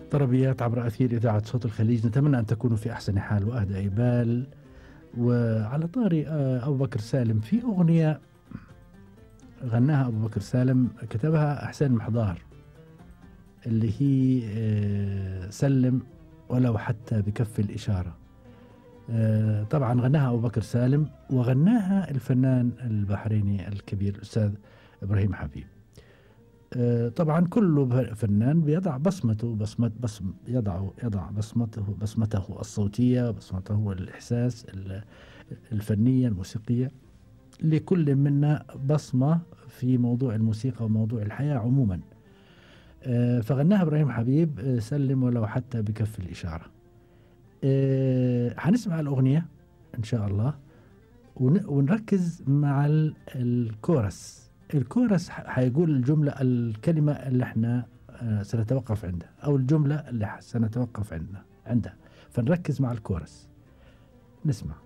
طربيات عبر أثير إذاعة صوت الخليج نتمنى أن تكونوا في أحسن حال وأهدى بال وعلى طاري آه، أبو بكر سالم في أغنية غناها أبو بكر سالم كتبها حسين محضار اللي هي آه، سلم ولو حتى بكف الإشارة آه، طبعا غناها أبو بكر سالم وغناها الفنان البحريني الكبير الأستاذ إبراهيم حبيب آه، طبعا كل فنان بيضع بصمته بصمة بصم يضع يضع بصمته بصمته الصوتية بصمته الإحساس الفنية الموسيقية لكل منا بصمة في موضوع الموسيقى وموضوع الحياة عموما آه، فغناها إبراهيم حبيب آه، سلم ولو حتى بكف الإشارة حنسمع الأغنية إن شاء الله ونركز مع الكورس الكورس حيقول الجملة الكلمة اللي احنا آه، سنتوقف عندها أو الجملة اللي سنتوقف عندها عندها فنركز مع الكورس نسمع